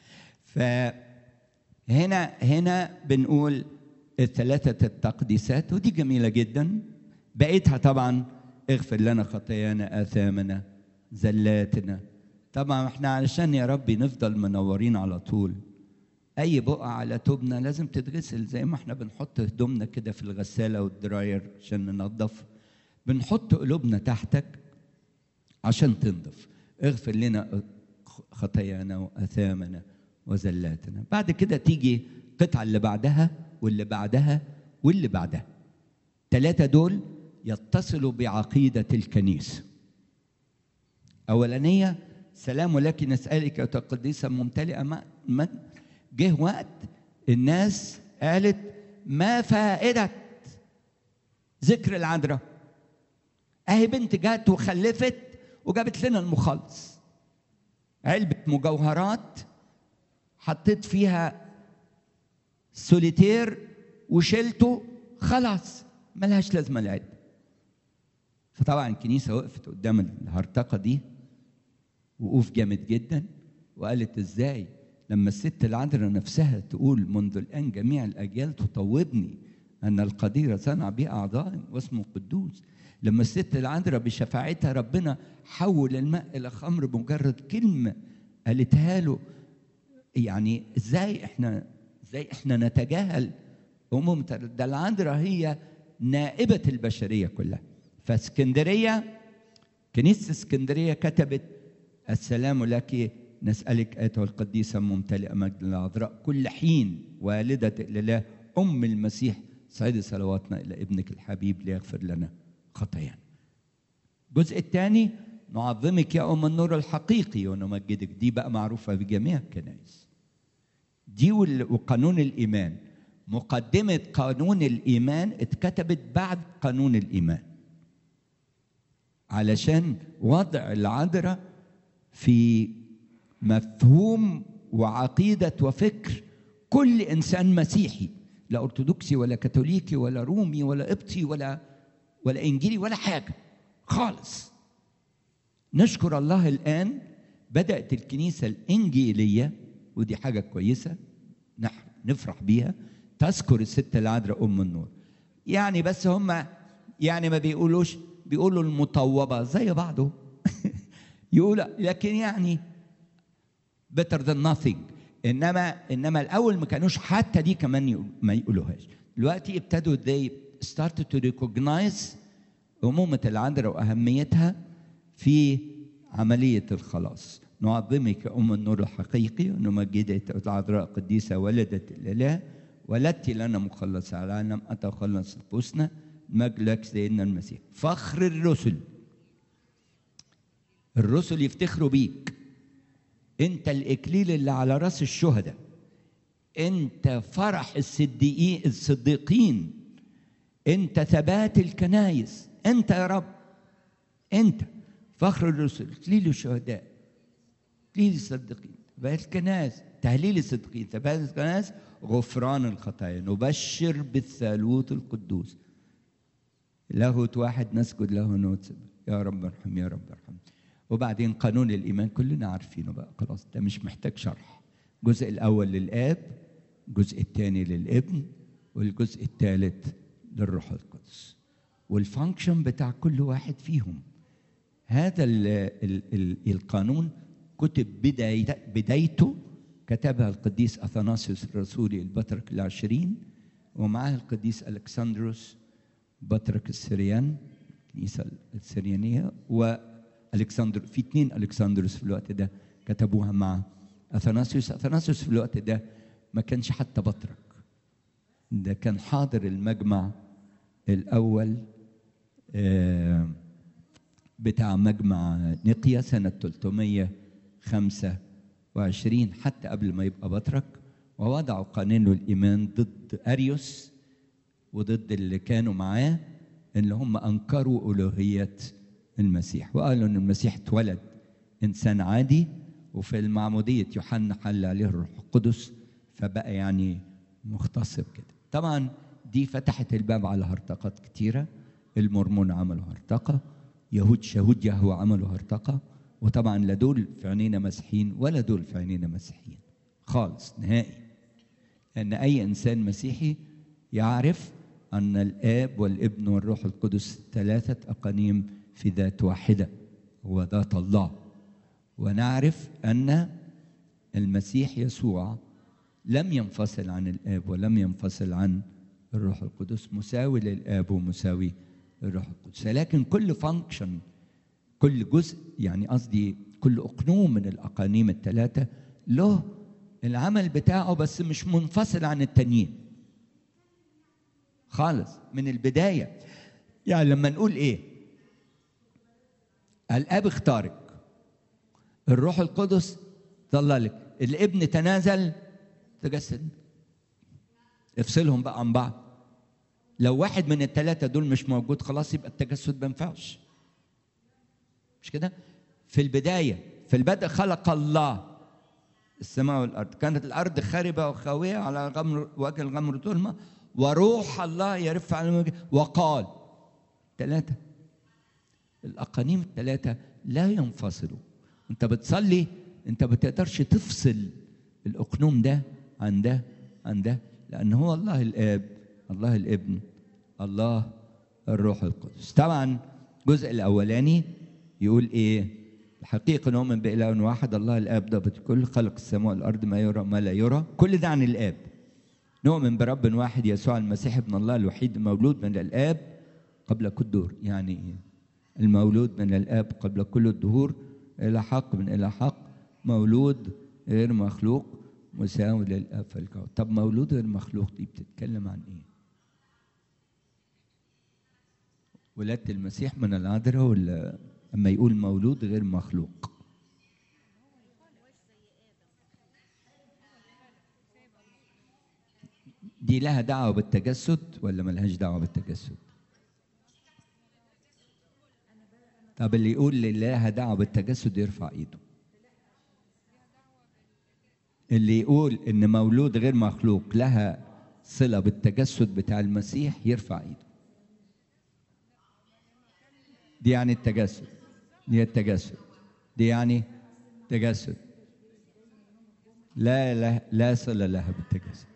فهنا هنا بنقول الثلاثة التقديسات ودي جميلة جدا بقيتها طبعا اغفر لنا خطايانا آثامنا زلاتنا طبعا احنا علشان يا ربي نفضل منورين على طول اي بقعة على توبنا لازم تتغسل زي ما احنا بنحط هدومنا كده في الغسالة والدراير عشان ننظف بنحط قلوبنا تحتك عشان تنضف اغفر لنا خطايانا واثامنا وزلاتنا بعد كده تيجي القطعه اللي بعدها واللي بعدها واللي بعدها ثلاثه دول يتصلوا بعقيده الكنيسه اولانيه سلام لك نسالك يا قديسه ممتلئه ما, ما جه وقت الناس قالت ما فائده ذكر العذراء اهي بنت جات وخلفت وجابت لنا المخلص علبة مجوهرات حطيت فيها سوليتير وشلته خلاص ملهاش لازمة العلبة فطبعا الكنيسة وقفت قدام الهرطقة دي وقوف جامد جدا وقالت ازاي لما الست العذراء نفسها تقول منذ الآن جميع الأجيال تطوبني أن القدير صنع بي أعضاء واسمه قدوس لما الست العذراء بشفاعتها ربنا حول الماء إلى خمر بمجرد كلمة قالتها له يعني ازاي احنا ازاي احنا نتجاهل أمم ده العذراء هي نائبة البشرية كلها فاسكندرية كنيسة اسكندرية كتبت السلام لك نسألك أيتها القديسة ممتلئة مجد العذراء كل حين والدة الإله أم المسيح صعد صلواتنا إلى ابنك الحبيب ليغفر لنا خطايانا الجزء الثاني نعظمك يا أم النور الحقيقي ونمجدك دي بقى معروفة بجميع الكنائس دي وقانون الإيمان مقدمة قانون الإيمان اتكتبت بعد قانون الإيمان علشان وضع العذراء في مفهوم وعقيدة وفكر كل إنسان مسيحي لا أرثوذكسي ولا كاثوليكي ولا رومي ولا قبطي ولا ولا إنجيلي ولا حاجة خالص نشكر الله الآن بدأت الكنيسة الإنجيلية ودي حاجة كويسة نفرح بيها تذكر الست العذراء أم النور يعني بس هم يعني ما بيقولوش بيقولوا المطوبة زي بعضه يقول لكن يعني better than nothing انما انما الاول ما كانوش حتى دي كمان ما يقولوهاش دلوقتي ابتدوا they started to recognize أمومة العذراء وأهميتها في عملية الخلاص نعظمك أم النور الحقيقي ونمجدك العذراء قديسة ولدة الإله ولدت لنا مخلص العالم أتخلص نفوسنا مجلك سيدنا المسيح فخر الرسل الرسل يفتخروا بيك انت الاكليل اللي على راس الشهداء انت فرح الصديقين الصديقين انت ثبات الكنايس انت يا رب انت فخر الرسل اكليل الشهداء اكليل الصديقين ثبات الكنائس تهليل الصديقين ثبات الكنائس غفران الخطايا نبشر بالثالوث القدوس لاهوت واحد نسجد له ونوت يا رب ارحم يا رب ارحم وبعدين قانون الايمان كلنا عارفينه بقى خلاص ده مش محتاج شرح الجزء الاول للاب الجزء الثاني للابن والجزء الثالث للروح القدس والفانكشن بتاع كل واحد فيهم هذا ال ال ال القانون كتب بداية بدايته كتبها القديس أثناسيوس الرسولي البطرك العشرين ومعاه القديس ألكسندروس بطرك السريان الكنيسة السريانية وألكسندر في اثنين ألكسندروس في الوقت ده كتبوها مع أثناسيوس أثناسيوس في الوقت ده ما كانش حتى بطرك ده كان حاضر المجمع الأول آه بتاع مجمع نقيا سنة 325 حتى قبل ما يبقى بطرك ووضعوا قانون الإيمان ضد أريوس وضد اللي كانوا معاه اللي هم أنكروا ألوهية المسيح وقالوا إن المسيح اتولد إنسان عادي وفي المعمودية يوحنا حل عليه الروح القدس فبقى يعني مختص بكده طبعا دي فتحت الباب على هرطقات كتيرة المورمون عملوا هرطقة يهود شهود يهوى عملوا هرطقة وطبعا لا دول في عينينا مسيحيين ولا دول في عينينا مسيحيين خالص نهائي لأن أي إنسان مسيحي يعرف أن الآب والابن والروح القدس ثلاثة أقانيم في ذات واحدة هو ذات الله ونعرف أن المسيح يسوع لم ينفصل عن الآب ولم ينفصل عن الروح القدس مساوي للآب ومساوي الروح القدس لكن كل فانكشن كل جزء يعني قصدي كل اقنوم من الاقانيم الثلاثه له العمل بتاعه بس مش منفصل عن التانيين خالص من البدايه يعني لما نقول ايه الاب اختارك الروح القدس ظللك الابن تنازل تجسد افصلهم بقى عن بعض لو واحد من الثلاثة دول مش موجود خلاص يبقى التجسد ما ينفعش مش كده؟ في البداية في البدء خلق الله السماء والأرض كانت الأرض خاربة وخاوية على غمر وجه الغمر ظلمة وروح الله يرف على وجه وقال ثلاثة الأقانيم الثلاثة لا ينفصلوا أنت بتصلي أنت ما بتقدرش تفصل الأقنوم ده عن ده عن ده لأن هو الله الآب الله الابن الله الروح القدس طبعا الجزء الاولاني يقول ايه الحقيقة نؤمن بإله واحد الله الآب ضابط الكل خلق السماء والأرض ما يرى ما لا يرى كل ده عن الآب نؤمن برب واحد يسوع المسيح ابن الله الوحيد المولود من الآب قبل كل دور يعني إيه؟ المولود من الآب قبل كل الدهور إلى حق من إلى حق مولود غير مخلوق مساوي للآب في الكون طب مولود غير مخلوق دي بتتكلم عن إيه؟ ولادة المسيح من العذراء ولا أما يقول مولود غير مخلوق دي لها دعوة بالتجسد ولا ملهاش دعوة بالتجسد طب اللي يقول اللي لها دعوة بالتجسد يرفع ايده اللي يقول ان مولود غير مخلوق لها صلة بالتجسد بتاع المسيح يرفع ايده دي يعني التجسد دي التجسد دي يعني تجسد لا لا لا صلة لها بالتجسد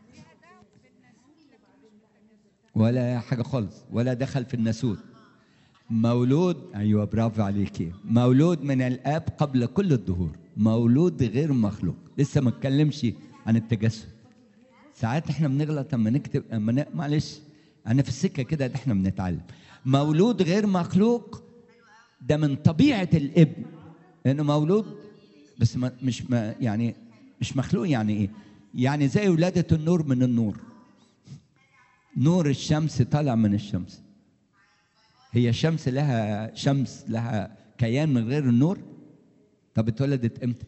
ولا حاجة خالص ولا دخل في الناسوت مولود أيوة برافو عليكي مولود من الآب قبل كل الظهور مولود غير مخلوق لسه ما اتكلمش عن التجسد ساعات احنا بنغلط اما نكتب اما ن... معلش انا في السكه كده ده احنا بنتعلم مولود غير مخلوق ده من طبيعه الابن لانه مولود بس ما مش ما يعني مش مخلوق يعني ايه يعني زي ولاده النور من النور نور الشمس طالع من الشمس هي الشمس لها شمس لها كيان من غير النور طب اتولدت امتى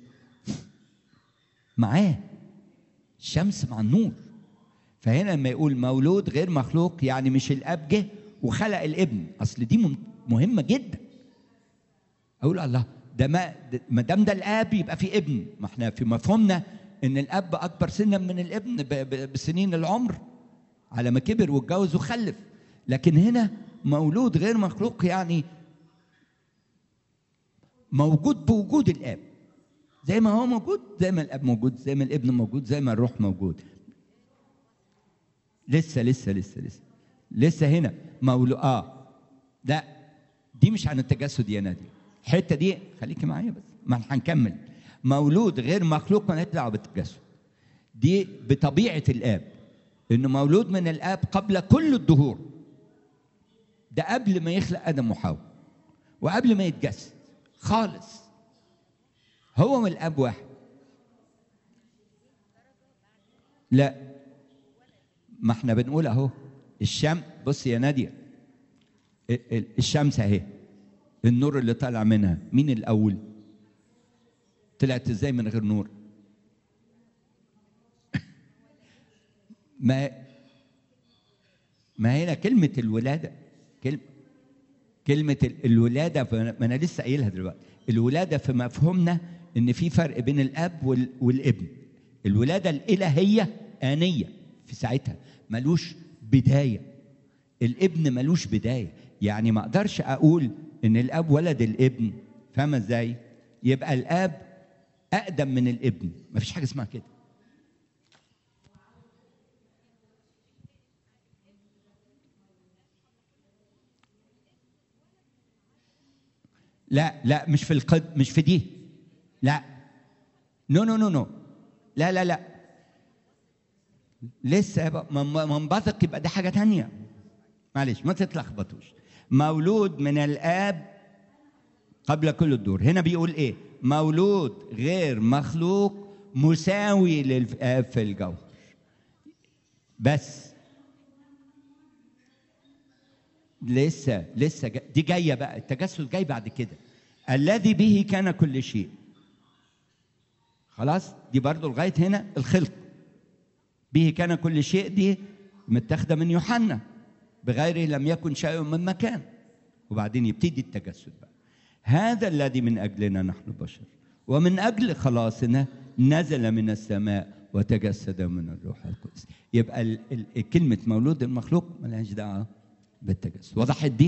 معاه الشمس مع النور فهنا لما يقول مولود غير مخلوق يعني مش الاب جه وخلق الابن اصل دي مهمه جدا اقول الله ده ما ما دام ده الاب يبقى في ابن ما احنا في مفهومنا ان الاب اكبر سنا من الابن بسنين العمر على ما كبر واتجوز وخلف لكن هنا مولود غير مخلوق يعني موجود بوجود الاب زي ما هو موجود زي ما الاب موجود زي ما الابن موجود زي ما الروح موجود لسه لسه لسه لسه لسه هنا مولود اه لا دي مش عن التجسد يا نادي الحته دي خليكي معايا بس ما احنا هنكمل مولود غير مخلوق ما دعوه بالتجسد دي بطبيعه الاب انه مولود من الاب قبل كل الدهور ده قبل ما يخلق ادم وحواء وقبل ما يتجسد خالص هو والاب واحد لا ما احنا بنقول اهو الشمس بص يا ناديه ال- ال- الشمس اهي النور اللي طالع منها مين الاول طلعت ازاي من غير نور ما ما هنا كلمة الولادة كلمة كلمة ال- الولادة ف- ما أنا لسه قايلها دلوقتي الولادة في مفهومنا إن في فرق بين الأب وال- والابن الولادة الإلهية آنية في ساعتها ملوش بداية الابن ملوش بداية يعني ما أقدرش أقول إن الأب ولد الابن فاهمة إزاي؟ يبقى الأب أقدم من الابن مفيش حاجة اسمها كده لا لا مش في القد مش في دي لا نو نو نو نو لا لا لا لسه يبقى من- منبثق يبقى دي حاجه تانية معلش ما تتلخبطوش مولود من الاب قبل كل الدور هنا بيقول ايه مولود غير مخلوق مساوي للاب في الجوهر بس لسه لسه جا- دي جايه بقى التجسد جاي بعد كده الذي به كان كل شيء خلاص دي برضو لغايه هنا الخلق به كان كل شيء دي متاخده من يوحنا بغيره لم يكن شيء من مكان وبعدين يبتدي التجسد بقى هذا الذي من اجلنا نحن بشر ومن اجل خلاصنا نزل من السماء وتجسد من الروح القدس يبقى ال- ال- كلمه مولود المخلوق ملهاش دعوه بالتجسد وضحت دي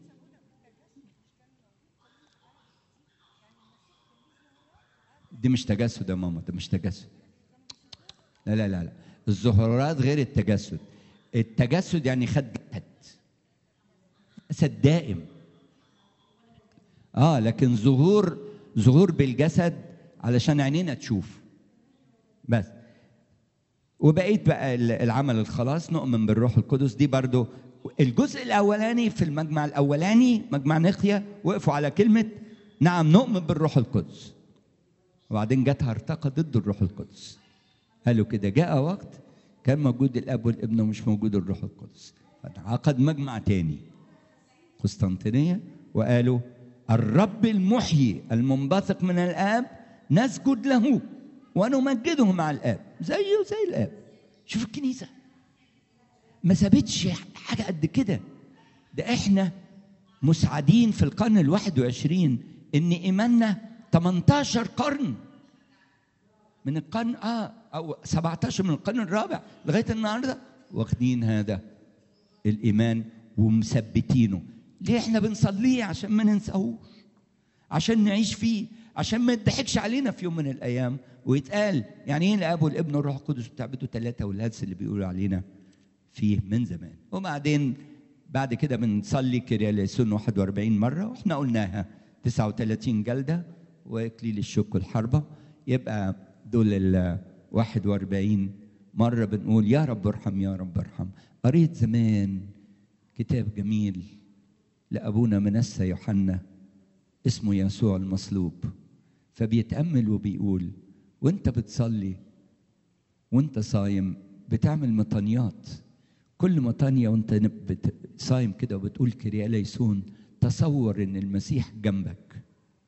دي مش تجسد يا ماما ده مش تجسد لا لا لا لا الظهورات غير التجسد التجسد يعني خد جسد جسد دائم اه لكن ظهور ظهور بالجسد علشان عينينا تشوف بس وبقيت بقى ال- العمل الخلاص نؤمن بالروح القدس دي برضو الجزء الاولاني في المجمع الاولاني مجمع نقيا وقفوا على كلمه نعم نؤمن بالروح القدس وبعدين جت هرطقه ضد الروح القدس قالوا كده جاء وقت كان موجود الاب والابن ومش موجود الروح القدس فاتعقد مجمع تاني قسطنطينيه وقالوا الرب المحيي المنبثق من الاب نسجد له ونمجده مع الاب زيه زي الاب شوف الكنيسه ما سابتش حاجه قد كده ده احنا مسعدين في القرن الواحد وعشرين ان ايماننا 18 قرن من القرن اه او 17 من القرن الرابع لغايه النهارده واخدين هذا الايمان ومثبتينه ليه احنا بنصليه عشان ما ننساهوش عشان نعيش فيه عشان ما يضحكش علينا في يوم من الايام ويتقال يعني ايه الاب والابن والروح القدس بتعبدوا ثلاثه والهلس اللي بيقولوا علينا فيه من زمان وبعدين بعد كده بنصلي كرياليسون 41 مره واحنا قلناها 39 جلده واكليل الشك والحربه يبقى دول ال 41 مره بنقول يا رب ارحم يا رب ارحم قريت زمان كتاب جميل لابونا منسى يوحنا اسمه يسوع المصلوب فبيتامل وبيقول وانت بتصلي وانت صايم بتعمل مطانيات كل مطانية وانت بت- صايم كده وبتقول كريا ليسون تصور ان المسيح جنبك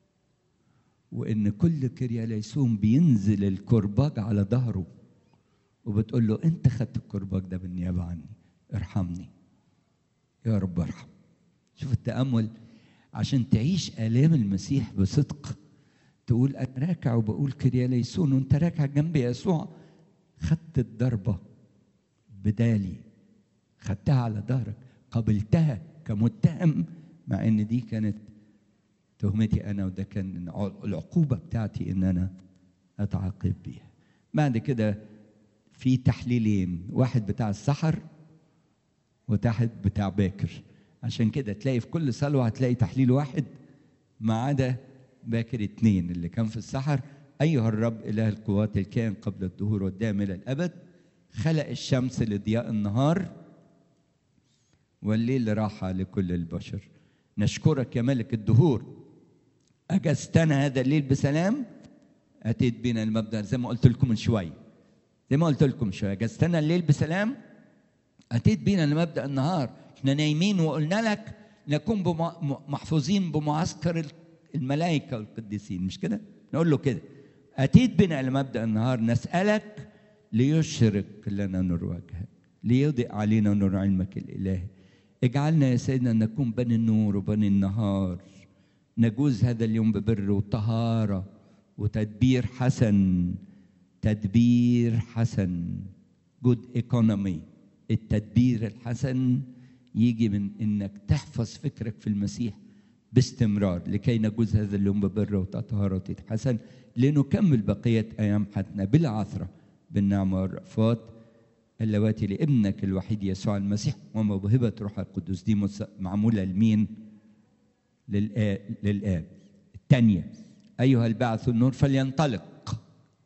وان كل كريا ليسون بينزل الكرباج على ظهره وبتقول له انت خدت الكرباج ده بالنيابه عني ارحمني يا رب ارحم شوف التامل عشان تعيش الام المسيح بصدق تقول انا راكع وبقول كريا ليسون وانت راكع جنب يسوع خدت الضربه بدالي خدتها على ظهرك قبلتها كمتهم مع ان دي كانت تهمتي انا وده كان العقوبه بتاعتي ان انا اتعاقب بيها بعد كده في تحليلين واحد بتاع السحر وتحت بتاع باكر عشان كده تلاقي في كل صلوه هتلاقي تحليل واحد ما عدا باكر اتنين اللي كان في السحر ايها الرب اله القوات الكائن قبل الدهور والدائم الى الابد خلق الشمس لضياء النهار والليل راحه لكل البشر نشكرك يا ملك الدهور اجزتنا هذا الليل بسلام اتيت بنا المبدا زي ما قلت لكم من شويه زي ما قلت لكم شويه اجزتنا الليل بسلام اتيت بنا لمبدا النهار احنا نايمين وقلنا لك نكون محفوظين بمعسكر الملائكه والقديسين مش كده نقول له كده اتيت بنا لمبدا النهار نسالك ليشرق لنا نور وجهك ليضئ علينا نور علمك الالهي اجعلنا يا سيدنا نكون بني النور وبني النهار نجوز هذا اليوم ببر وطهاره وتدبير حسن تدبير حسن جود ايكونومي التدبير الحسن يجي من انك تحفظ فكرك في المسيح باستمرار لكي نجوز هذا اليوم ببر وطهارة وتتحسن لنكمل بقية أيام حياتنا بالعثرة بالنعمة والرأفات اللواتي لابنك الوحيد يسوع المسيح وموهبة روح القدس دي معمولة لمين؟ للآب للآب الثانية أيها البعث النور فلينطلق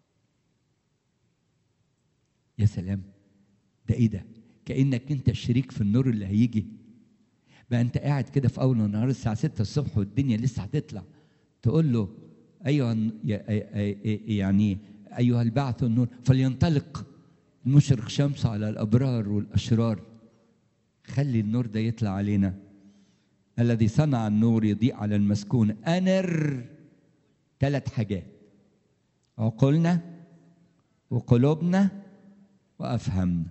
يا سلام ده إيه ده؟ كأنك أنت شريك في النور اللي هيجي بقى أنت قاعد كده في أول النهار الساعة 6 الصبح والدنيا لسه هتطلع تقول له أيها يعني أيها البعث النور فلينطلق المشرق شمس على الأبرار والأشرار خلي النور ده يطلع علينا الذي صنع النور يضيء على المسكون أنر ثلاث حاجات عقولنا وقلوبنا وأفهمنا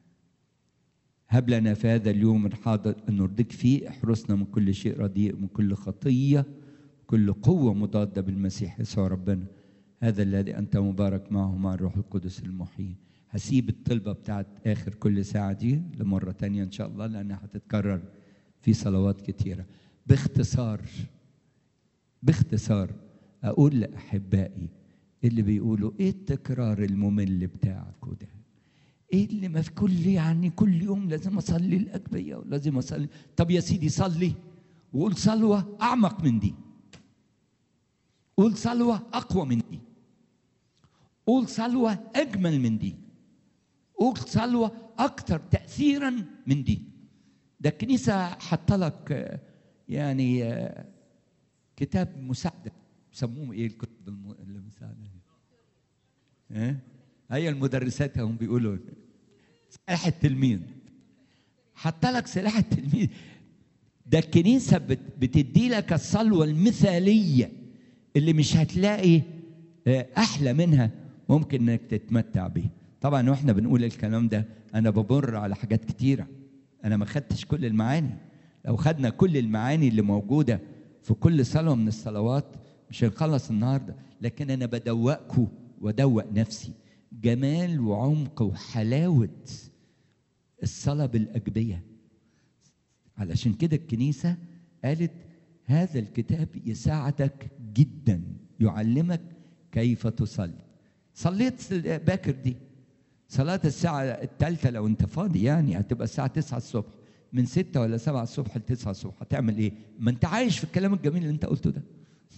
هب لنا في هذا اليوم الحاضر أن نرضيك فيه احرسنا من كل شيء رديء من كل خطية كل قوة مضادة بالمسيح يسوع ربنا هذا الذي أنت مبارك معه مع الروح القدس المحيي هسيب الطلبة بتاعت آخر كل ساعة دي لمرة تانية إن شاء الله لأنها هتتكرر في صلوات كتيرة باختصار باختصار أقول لأحبائي اللي بيقولوا إيه التكرار الممل بتاعك وده ايه اللي ما في كل يعني كل يوم لازم اصلي الاجبيه ولازم اصلي طب يا سيدي صلي وقول صلوه اعمق من دي قول صلوه اقوى من دي قول صلوه اجمل من دي قول صلوه اكثر تاثيرا من دي ده الكنيسه حاطه لك يعني كتاب مساعده بيسموه ايه الكتب المساعده ايه هي المدرسات هم بيقولوا سلاح التلميذ حتى لك سلاح التلميذ ده الكنيسه بتدي لك الصلوه المثاليه اللي مش هتلاقي احلى منها ممكن انك تتمتع بيها طبعا واحنا بنقول الكلام ده انا بمر على حاجات كتيره انا ما خدتش كل المعاني لو خدنا كل المعاني اللي موجوده في كل صلوه من الصلوات مش هنخلص النهارده لكن انا بدوقكم ودوق نفسي جمال وعمق وحلاوة الصلاة بالأجبية علشان كده الكنيسة قالت هذا الكتاب يساعدك جدا يعلمك كيف تصلي صليت باكر دي صلاة الساعة الثالثة لو أنت فاضي يعني هتبقى الساعة 9 الصبح من 6 ولا 7 الصبح ل 9 الصبح هتعمل إيه؟ ما أنت عايش في الكلام الجميل اللي أنت قلته ده.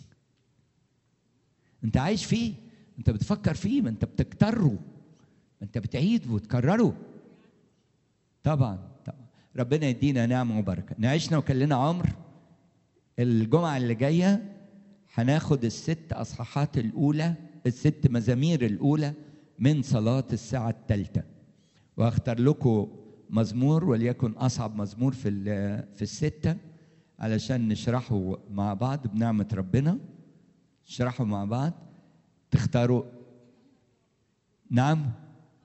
أنت عايش فيه انت بتفكر فيه ما انت بتكتره ما انت بتعيد وتكرره طبعا طبعا ربنا يدينا نعمه وبركه نعيشنا وكان لنا عمر الجمعه اللي جايه هناخد الست اصحاحات الاولى الست مزامير الاولى من صلاه الساعه الثالثه واختار لكم مزمور وليكن اصعب مزمور في في السته علشان نشرحه مع بعض بنعمه ربنا نشرحه مع بعض تختاروا نعم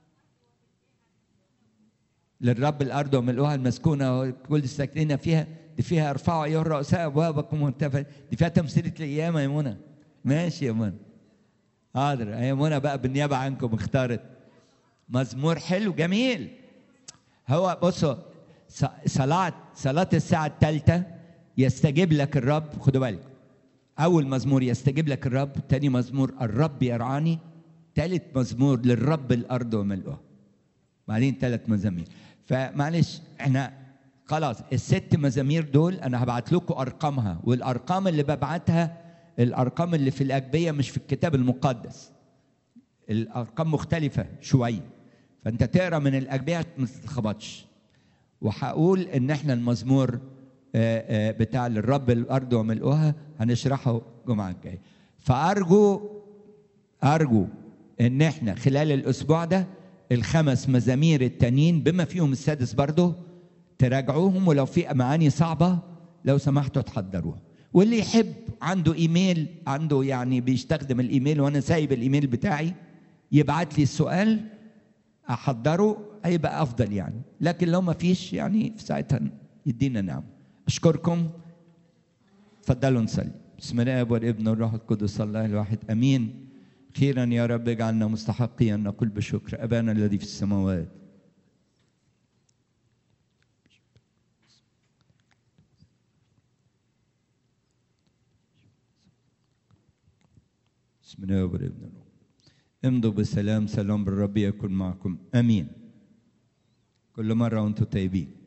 للرب الارض وملؤها المسكونه وكل الساكنين فيها دي فيها ارفعوا ايها الرؤساء ابوابكم وارتفع دي فيها تمثيلة القيامه يا منى ماشي يا منى حاضر يا منى بقى بالنيابه عنكم اختارت مزمور حلو جميل هو بصوا ص- صلاة صلاة الساعة الثالثة يستجيب لك الرب خدوا بالك أول مزمور يستجيب لك الرب تاني مزمور الرب يرعاني ثالث مزمور للرب الأرض وملؤها بعدين ثلاث مزامير فمعلش احنا خلاص الست مزامير دول انا هبعت لكم ارقامها والارقام اللي ببعتها الارقام اللي في الاجبيه مش في الكتاب المقدس الارقام مختلفه شويه فانت تقرا من الاجبيه ما تتخبطش وهقول ان احنا المزمور آه، آه، بتاع للرب الارض وملؤها هنشرحه الجمعه الجايه فارجو ارجو ان احنا خلال الاسبوع ده الخمس مزامير التانيين بما فيهم السادس برضه تراجعوهم ولو في معاني صعبه لو سمحتوا تحضروها واللي يحب عنده ايميل عنده يعني بيستخدم الايميل وانا سايب الايميل بتاعي يبعت لي السؤال احضره هيبقى افضل يعني لكن لو ما فيش يعني في ساعتها يدينا نعم اشكركم تفضلوا نصلي بسم الله والابن والروح القدس الله الواحد امين خيرا يا رب اجعلنا مستحقين ان نقول بشكر ابانا الذي في السماوات بسم الله والابن والروح امضوا بسلام سلام بالرب يكن معكم امين كل مره وانتم طيبين